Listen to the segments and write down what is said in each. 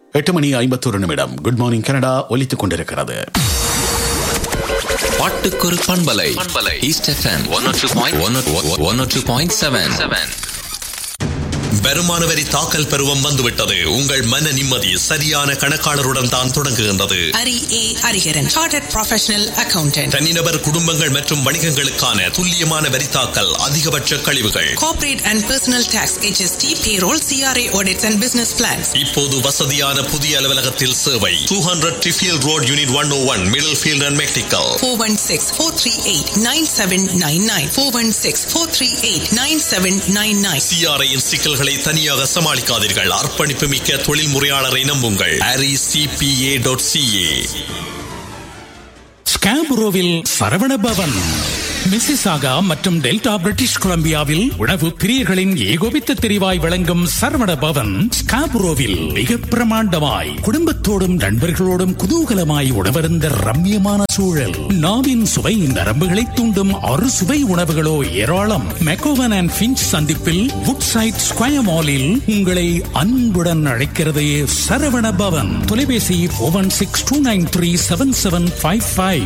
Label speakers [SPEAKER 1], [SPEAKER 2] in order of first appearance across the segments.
[SPEAKER 1] எட்டு மணி ஐம்பத்தொரு நிமிடம் good morning Canada ஒலித்துக் கொண்டிருக்கிறது
[SPEAKER 2] பாட்டுக்கொரு பண்பலை பண்பலை East FM one O two point one one O two point seven seven
[SPEAKER 3] வருமான வரி தாக்கல் பருவம் வந்துவிட்டது உங்கள் மன நிம்மதி சரியான கணக்காளருடன் தான் தொடங்குகின்றது
[SPEAKER 4] Hari A Hariharan chartered professional accountant
[SPEAKER 3] தனிநபர் குடும்பங்கள் மற்றும் வணிகங்களுக்கான துல்லியமான வரி தாக்கல் அதிகபட்ச கழிவுகள்
[SPEAKER 4] corporate and personal tax HST payroll CRA audits and business plans
[SPEAKER 3] இப்போது வசதியான புதிய அலுவலகத்தில் சேவை two hundred Tiffield Road unit one O one Middlefield and McNicoll
[SPEAKER 4] 416-438-9799 416-438-9799
[SPEAKER 3] சிஆர்ஐயின் சிக்கல்களை தனியாக சமாளிக்காதீர்கள் அர்ப்பணிப்பு மிக்க தொழில் முறையாளரை நம்புங்கள் அரி சிபிஏ டாட் சிஏ
[SPEAKER 5] ஸ்காபுரோவில் சரவண பவன் மிசிசாகா மற்றும் டெல்டா பிரிட்டிஷ் கொலம்பியாவில் உணவு பிரியர்களின் ஏகோபித்த தெரிவாய் விளங்கும் சரவண பவன் ஸ்காபுரோவில் மிக பிரமாண்டமாய் குடும்பத்தோடும் நண்பர்களோடும் குதூகலமாய் உணவருந்த ரம்யமான சூழல் நாவின் சுவை நரம்புகளை தூண்டும் அறு சுவை உணவுகளோ ஏராளம் மெக்கோவன் அண்ட் பிஞ்ச் சந்திப்பில் வுட் சைட் ஸ்கொயர் மாலில் உங்களை அன்புடன் அழைக்கிறது சரவண பவன் தொலைபேசி one six two nine three seven seven five five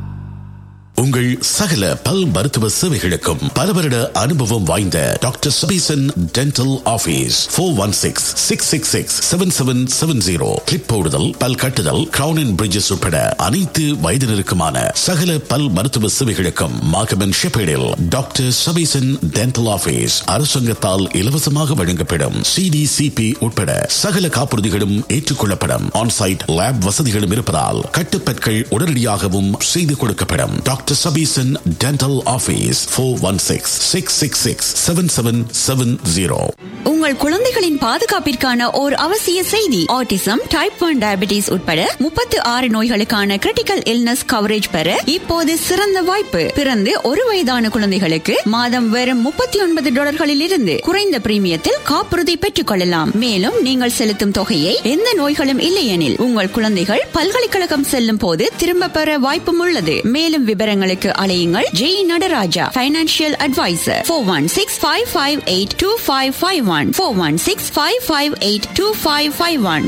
[SPEAKER 1] உங்கள் சகல பல் மருத்துவ சேவைகளுக்கும் பல வருட அனுபவம் வாய்ந்த doctor Sabeesan dental office four one six six six six seven seven seven zero clip போடுதல் பல் கட்டுதல் கிரவுன் அண்ட் பிரிட்ஜஸ் உட்பட அனைத்து வயதினருக்குமான சகல பல் மருத்துவ சேவைகளுக்கும் மாகமன் ஷெப்பேடில் டாக்டர் சபீசன் டென்டல் ஆபீஸ் அரசாங்கத்தால் இலவசமாக வழங்கப்படும் சிடிசிபி உட்பட சகல காப்புறுதிகளும் ஏற்றுக்கொள்ளப்படும் ஆன்சைட் லேப் வசதிகளும் இருப்பதால் கட்டுப்பற்கள் உடனடியாகவும் செய்து கொடுக்கப்படும் doctor Sabeesan dental office four one six six six six seven seven seven zero
[SPEAKER 6] உங்கள் குழந்தைகளின் பாதுகாப்பிற்கான ஓர் அவசிய செய்தி ஆட்டிசம் டைப் ஒன் டயபிட்டிஸ் உட்பட முப்பத்து ஆறு நோய்களுக்கான கிரிட்டிக்கல் இல்னஸ் கவரேஜ் பெற இப்போது சிறந்த வாய்ப்பு பிறந்து ஒரு வயதான குழந்தைகளுக்கு மாதம் வெறும் முப்பத்தி ஒன்பது டாலர்களில் இருந்து குறைந்த பிரீமியத்தில் காப்புறுதி பெற்றுக் கொள்ளலாம் மேலும் நீங்கள் செலுத்தும் தொகையை எந்த நோய்களும் இல்லையெனில் உங்கள் குழந்தைகள் பல்கலைக்கழகம் செல்லும் போது திரும்ப பெற வாய்ப்பும் உள்ளது மேலும் விவரங்களுக்கு அலையுங்கள் Jay Nadarajah financial advisor four one six five five eight two five five one four one six five five eight two five five one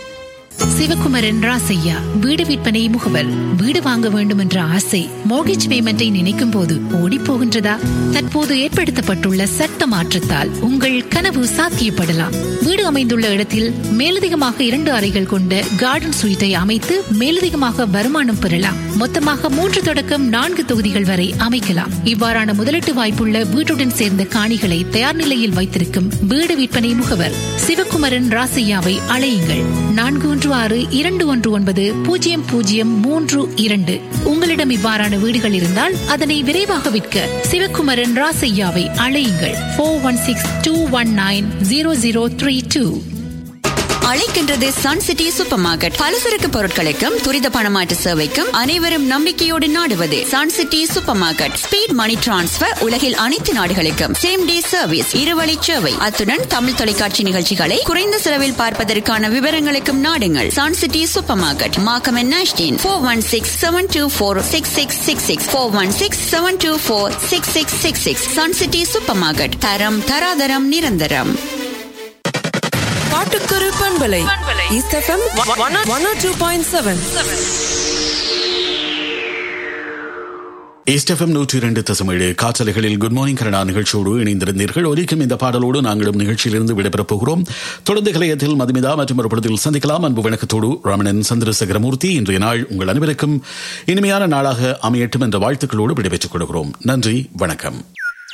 [SPEAKER 7] Sivakumaran Rasiah வீடு விற்பனை முகவர் வீடு வாங்க வேண்டும் என்ற ஆசை மோர்கேஜ் பேமெண்டை நினைக்கும் போது ஓடி போகின்றதா தற்போது ஏற்படுத்தப்பட்டுள்ள சட்ட மாற்றத்தால் உங்கள் கனவு சாத்தியப்படலாம் வீடு அமைந்துள்ள இடத்தில் மேலதிகமாக இரண்டு அறைகள் கொண்ட கார்டன் சுயிட்டை அமைத்து மேலதிகமாக வருமானம் பெறலாம் மொத்தமாக மூன்று தொடக்கம் நான்கு தொகுதிகள் வரை அமைக்கலாம் இவ்வாறான முதலீட்டு வாய்ப்புள்ள வீட்டுடன் சேர்ந்த காணிகளை தயார் நிலையில் வைத்திருக்கும் வீடு விற்பனை முகவர் சிவகுமரன் ராசையாவை அழையுங்கள் நான்கு ஒன்று ஆறு இரண்டு ஒன்று ஒன்பது பூஜ்ஜியம் பூஜ்ஜியம் மூன்று இரண்டு உங்களிடம் இவ்வாறான வீடுகள் இருந்தால் அதனை விரைவாக விற்க சிவகுமரன் ராசையாவை அழையுங்கள் four one six two one nine zero zero three two
[SPEAKER 6] அழைக்கின்றது சன் சிட்டி சூப்பர் மார்க்கெட் பலசரக்கு பொருட்களுக்கும் துரித பணமாற்று சேவைக்கும் அனைவரும் நம்பிக்கையோடு நாடுவது Sun City supermarket speed money transfer உலகில் அனைத்து நாடுகளுக்கும் சேம் டே சர்வீஸ் இருவழி சேவை அத்துடன் தமிழ் தொலைக்காட்சி நிகழ்ச்சிகளை குறைந்த செலவில் பார்ப்பதற்கான விவரங்களுக்கும் நாடுங்கள் Sun City supermarket Markham Nashdene four one six seven two four six six six six four one six seven two four six six six six Sun City supermarket தரம் தராதரம் நிரந்தரம்
[SPEAKER 8] பாட்டுக்கொரு பண்பலை East FM one two point seven
[SPEAKER 1] East FM நூற்றி இரண்டு தசமேழு காற்றலைகளில் good morning Canada நிகழ்ச்சியோடு இணைந்திருந்தீர்கள் ஒலிக்கும் இந்த பாடலோடு நாங்களும் நிகழ்ச்சியிலிருந்து விடைபெறப் போகிறோம் தொடர்ந்து கலையத்தில் மதுமிதா மற்றும் ஒரு படத்தில் சந்திக்கலாம் அன்பு வணக்கத்தோடு ரமணன் சந்திரசேகரமூர்த்தி இன்றைய நாள் உங்கள் அனைவருக்கும் இனிமையான நாளாக அமையட்டும் என்ற வாழ்த்துக்களோடு விடைபெற்றுக் கொள்கிறோம் நன்றி வணக்கம்